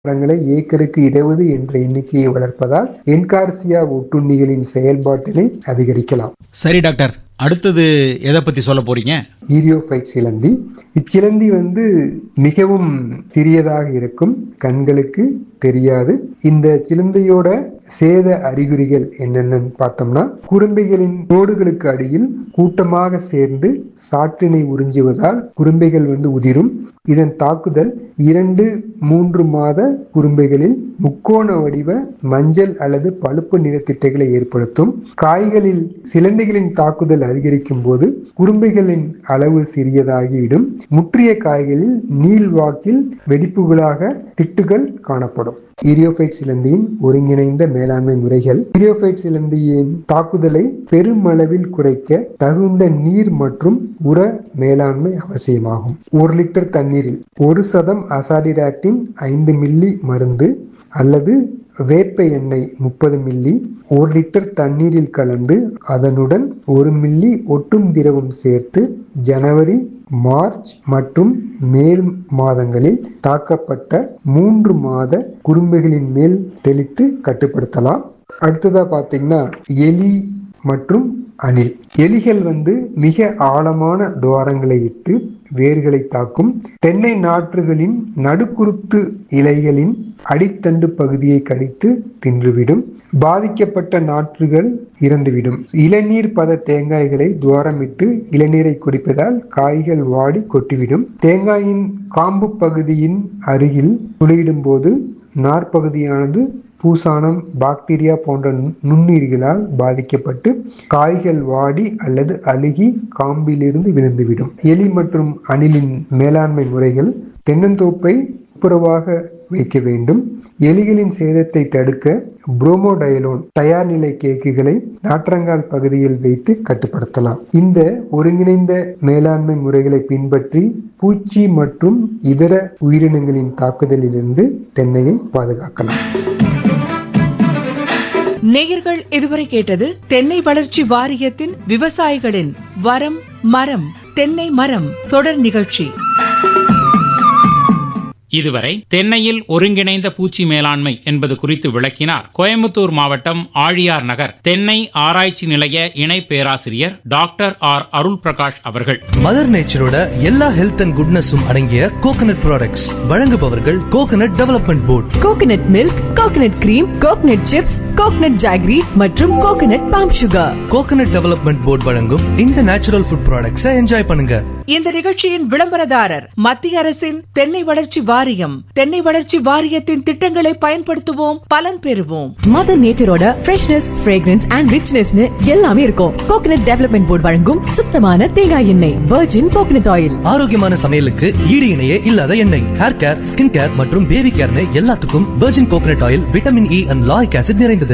மரங்களை ஏக்கருக்கு இருபது என்ற எண்ணிக்கையை வளர்ப்பதால் என்கார்சியா ஒட்டுண்ணிகளின் செயல்பாட்டினை அதிகரிக்கலாம் சரி டாக்டர் அடுத்தது எதை பத்தி சொல்ல போறீங்க ஈரியோஃபைட் சிலந்தி இச்சிலந்தி வந்து மிகவும் சிறியதாக இருக்கும் கண்களுக்கு தெரியாது இந்த சிலந்தியோட சேத அறிகுறிகள் என்னென்னு பார்த்தோம்னா குரும்பைகளின் தோடுகளுக்கு அடியில் கூட்டமாக சேர்ந்து சாற்றினை உறிஞ்சுவதால் குரும்பைகள் வந்து உதிரும் இதன் தாக்குதல் இரண்டு மூன்று மாத குரும்பைகளில் முக்கோண வடிவ மஞ்சள் அல்லது பழுப்பு நிறத்திட்டைகளை ஏற்படுத்தும் காய்களில் சிலந்திகளின் தாக்குதல் அதிகரிக்கும் போது குரும்பைகளின் அளவு சிறியதாகிவிடும் முற்றிய காய்களில் நீள்வாக்கில் வெடிப்புகளாக திட்டுகள் காணப்படும் ஈரியோஃபைட் சிலந்தியின் ஒருங்கிணைந்த மேலாண்மை முறைகள் ஈரியோஃபைட் சிலந்தியின் தாக்குதலை பெருமளவில் குறைக்க தகுந்த நீர் மற்றும் உர மேலாண்மை அவசியமாகும் ஒரு லிட்டர் தண்ணீரில் ஒரு சதம் அசாடிராக்டின் ஐந்து மில்லி மருந்து அல்லது வேப்ப எண்ணெய் முப்பது மில்லி ஒரு லிட்டர் தண்ணீரில் கலந்து அதனுடன் ஒரு மில்லி ஒட்டும் திரவம் சேர்த்து ஜனவரி மார்ச் மற்றும் மேல் மாதங்களில் தாக்கப்பட்ட மூன்று மாத குறும்பைகளின் மேல் தெளித்து கட்டுப்படுத்தலாம் அடுத்ததா பார்த்தீங்கன்னா எலி மற்றும் அணில் எலிகள் வந்து மிக ஆழமான துவாரங்களை இட்டு வேர்களை தாக்கும் தென்னை நாற்றுகளின் நடுக்குருத்து இலைகளின் அடித்தண்டு பகுதியை கடித்து தின்றுவிடும் பாதிக்கப்பட்ட நாற்றுகள் இறந்துவிடும் இளநீர் பத தேங்காய்களை துவாரமிட்டு இளநீரை குடிப்பதால் காய்கள் வாடி கொட்டிவிடும் தேங்காயின் காம்பு பகுதியின் அருகில் துளையிடும் போது நார்ப்பகுதியானது பூசானம் பாக்டீரியா போன்ற நுண்ணுயிர்களால் பாதிக்கப்பட்டு காய்கள் வாடி அல்லது அழுகி காம்பிலிருந்து விழுந்துவிடும் எலி மற்றும் அணிலின் மேலாண்மை முறைகள் தென்னந்தோப்பை துப்புரவாக வைக்க வேண்டும் எலிகளின் சேதத்தை தடுக்க புரோமோடயலோன் தயார் நிலை கேக்குகளை நாற்றங்கால் பகுதியில் வைத்து கட்டுப்படுத்தலாம் இந்த ஒருங்கிணைந்த மேலாண்மை முறைகளை பின்பற்றி பூச்சி மற்றும் இதர உயிரினங்களின் தாக்குதலிலிருந்து தென்னையை பாதுகாக்கலாம் நேயர்கள் இதுவரை கேட்டது தென்னை வளர்ச்சி வாரியத்தின் விவசாயிகளின் வரம் மரம் தென்னை மரம் தொடர் நிகழ்ச்சி இதுவரை தென்னையில் ஒருங்கிணைந்த பூச்சி மேலாண்மை என்பது குறித்து விளக்கினார் கோயம்புத்தூர் மாவட்டம் ஆழியார் நகர் தென்னை ஆராய்ச்சி நிலைய இணை பேராசிரியர் டாக்டர் ஆர் அருள் பிரகாஷ் அவர்கள் மதர் நேச்சரோட எல்லா ஹெல்த் அண்ட் குட்னஸும் அடங்கிய கோகனட் ப்ராடக்ட்ஸ் வழங்குபவர்கள் coconut development board coconut milk coconut cream coconut chips coconut jaggery மற்றும் coconut palm sugar coconut development board வழங்கும் இந்த நேச்சுரல் ஃபுட் ப்ராடக்ட்ஸை என்ஜாய் பண்ணுங்க இந்த நிகழ்ச்சியின் விளம்பரதாரர் மத்திய அரசின் தென்னை வளர்ச்சி வாரியம் தென்னை வளர்ச்சி வாரியத்தின் திட்டங்களை பயன்படுத்துவோம் பலன் பெறுவோம் மதர் நேச்சரோட ஃப்ரெஷ்னஸ் ஃப்ரேக்ரன்ஸ் அண்ட் ரிச்னஸ்னு எல்லாமே இருக்கும் கோகனட் டெவலப்மெண்ட் போர்டு வழங்கும் சுத்தமான தேங்காய் எண்ணெய் வெர்ஜின் கோகனட் ஆயில் ஆரோக்கியமான சமையலுக்கு ஈடு இணையே இல்லாத எண்ணெய் ஹேர் கேர் ஸ்கின் கேர் மற்றும் பேபி கேர்னு எல்லாத்துக்கும் virgin coconut oil vitamin E and lauric acid நிறைந்தது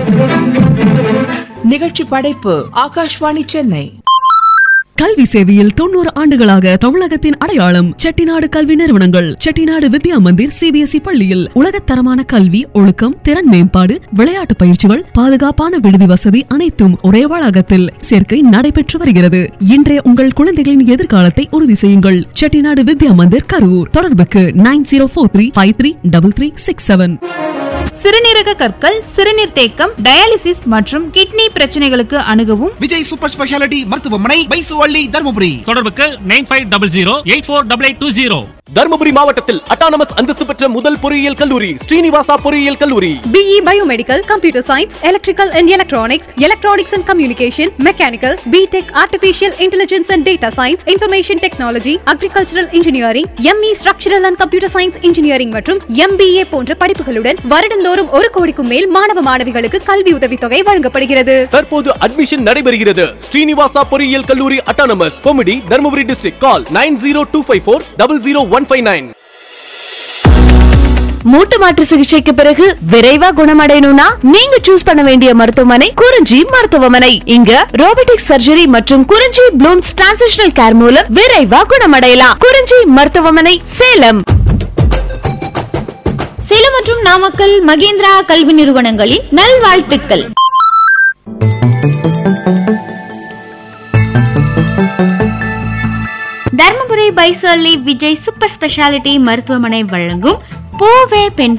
நிகழ்ச்சி படைப்பு ஆகாஷ்வாணி சென்னை கல்வி சேவையில் தொண்ணூறு ஆண்டுகளாக தமிழகத்தின் அடையாளம் செட்டிநாடு கல்வி நிறுவனங்கள் செட்டிநாடு வித்யா மந்திர் சிபிஎஸ்இ பள்ளியில் உலகத்தரமான கல்வி ஒழுக்கம் திறன் மேம்பாடு விளையாட்டு பயிற்சிகள் பாதுகாப்பான விடுதி வசதி அனைத்தும் ஒரே வளாகத்தில் சேர்க்கை நடைபெற்று வருகிறது இன்றைய உங்கள் குழந்தைகளின் எதிர்காலத்தை உறுதி செய்யுங்கள் செட்டிநாடு வித்யா மந்திர் கரூர் தொடர்புக்கு nine zero four three five three double three six seven சிறுநீரக கற்கள் சிறுநீர் தேக்கம் டயாலிசிஸ் மற்றும் கிட்னி பிரச்சனைகளுக்கு அணுகவும் விஜய் சூப்பர் ஸ்பெஷாலிட்டி மருத்துவமனை பைசுவள்ளி தருமபுரி தொடர்புக்கு nine five double zero eight four double eight two zero Dharmapuri மாவட்டத்தில் அட்டானமஸ் அந்தஸ்து பெற்ற முதல் பொறியியல் கல்லூரி ஸ்ரீனிவாசா பொறியியல் கல்லூரி BE Biomedical, Computer Science, Electrical and Electronics, Electronics and Communication, Mechanical, BTech, Artificial Intelligence and Data Science, Information Technology, Agricultural Engineering, ME Structural and Computer Science Engineering மற்றும் MBA போன்ற படிப்புகளுடன் வருடந்தோறும் ஒரு கோடிக்கும் மேல் மாணவ மாணவிகளுக்கு கல்வி உதவித்தொகை வழங்கப்படுகிறது தற்போது அட்மிஷன் நடைபெறுகிறது ஸ்ரீனிவாசா பொறியியல் கல்லூரி autonomous committee Dharmapuri district call nine zero two five four double zero one five nine மூட்டு மாற்று சிகிச்சைக்கு பிறகு விரைவா குணமடையணும்னா நீங்க சூஸ் பண்ண வேண்டிய மருத்துவமனை குறிஞ்சி மருத்துவமனை இங்க ரோபோட்டிக் சர்ஜரி மற்றும் குறிஞ்சி ப்ளூம்ஸ் டிரான்சிஷனல் கேர் மூலம் விரைவா குணமடையலாம் குறிஞ்சி மருத்துவமனை சேலம் சேலம் மற்றும் நாமக்கல் மகேந்திரா கல்வி நிறுவனங்களின் நல்வாழ்த்துக்கள் தர்மபுரி பைசல்லி விஜய் சூப்பர் ஸ்பெஷாலிட்டி மருத்துவமனை வழங்கும் பூவே பெண்